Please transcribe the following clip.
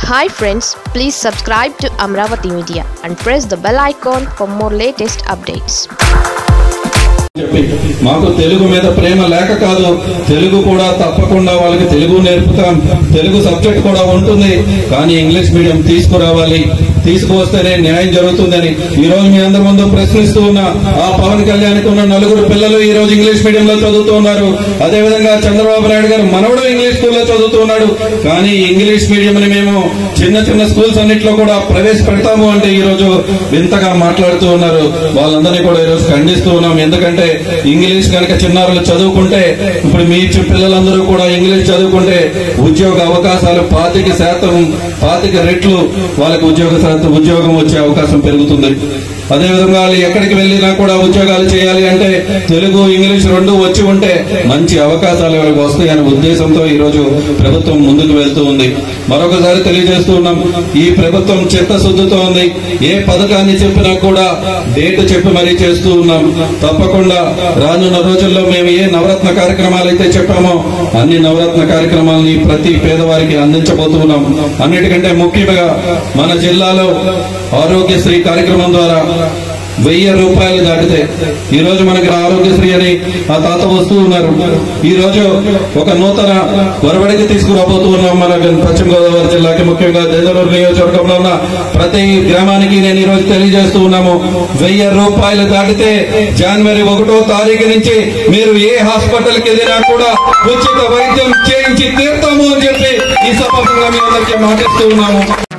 hi friends please subscribe to Amaravati media and press the bell icon for more latest updates చెప్పి మాకు తెలుగు మీద ప్రేమ లేక కాదు తెలుగు కూడా తప్పకుండా వాళ్ళకి తెలుగు నేర్పుతాం తెలుగు సబ్జెక్ట్ కూడా ఉంటుంది కానీ ఇంగ్లీష్ మీడియం తీసుకురావాలి తీసుకువస్తేనే న్యాయం జరుగుతుందని ఈ రోజు మీ అందరి ముందు ప్రశ్నిస్తూ ఉన్న ఆ పవన్ కళ్యాణ్కి ఉన్న నలుగురు పిల్లలు ఈ రోజు ఇంగ్లీష్ మీడియం లో చదువుతూ ఉన్నారు అదే విధంగా చంద్రబాబు నాయుడు గారు మనవడు ఇంగ్లీష్ స్కూల్లో చదువుతూ ఉన్నాడు కానీ ఇంగ్లీష్ మీడియం ని మేము చిన్న చిన్న స్కూల్స్ అన్నింటిలో కూడా ప్రవేశపెడతాము అంటే ఈ రోజు వింతగా మాట్లాడుతూ ఉన్నారు వాళ్ళందరినీ కూడా ఈ రోజు ఖండిస్తూ ఉన్నాం ఎందుకంటే ఇంగ్లీష్ కనుక చిన్నారులు చదువుకుంటే ఇప్పుడు మీ చి- పిల్లలందరూ కూడా ఇంగ్లీష్ చదువుకుంటే ఉద్యోగ అవకాశాలు పాతిక శాతం పాతిక రెట్లు వాళ్ళకి ఉద్యోగ శాతం ఉద్యోగం వచ్చే అవకాశం పెరుగుతుంది అదే విధంగా వాళ్ళు ఎక్కడికి వెళ్ళినా కూడా ఉద్యోగాలు చేయాలి అంటే తెలుగు ఇంగ్లీష్ రెండు వచ్చి ఉంటే మంచి అవకాశాలు వాళ్ళకి వస్తాయనే ఉద్దేశంతో ఈ రోజు ప్రభుత్వం ముందుకు వెళ్తూ ఉంది మరొకసారి తెలియజేస్తూ ఉన్నాం ఈ ప్రభుత్వం చిత్తశుద్ధితో ఉంది ఏ పథకాన్ని చెప్పినా కూడా డేట్ చెప్పి మరీ చేస్తూ ఉన్నాం తప్పకుండా రానున్న రోజుల్లో మేము ఏ నవరత్న కార్యక్రమాలు అయితే చెప్పామో అన్ని నవరత్న కార్యక్రమాలని ప్రతి పేదవారికి అందించబోతూ ఉన్నాం అన్నిటికంటే ముఖ్యంగా మన జిల్లాలో ఆరోగ్యశ్రీ కార్యక్రమం ద్వారా వెయ్యి రూపాయలు దాటితే ఈ రోజు మనకి ఆరోగ్యశ్రీ అని ఆ తాత వస్తూ ఉన్నారు ఈ రోజు ఒక నూతన ఒరవడికి తీసుకురాబోతూ ఉన్నాం మన పశ్చిమ గోదావరి జిల్లాకి ముఖ్యంగా దేదలూరు నియోజకవర్గంలో ఉన్న ప్రతి గ్రామానికి నేను ఈ రోజు తెలియజేస్తూ ఉన్నాము వెయ్యి రూపాయలు దాటితే జనవరి ఒకటో తారీఖు నుంచి మీరు ఏ హాస్పిటల్ కి వెళ్ళినా కూడా ఉచిత వైద్యం చేయించి తీర్థము అని చెప్పి ఈ సభంగా మీ అందరికీ మాటిస్తూ ఉన్నాము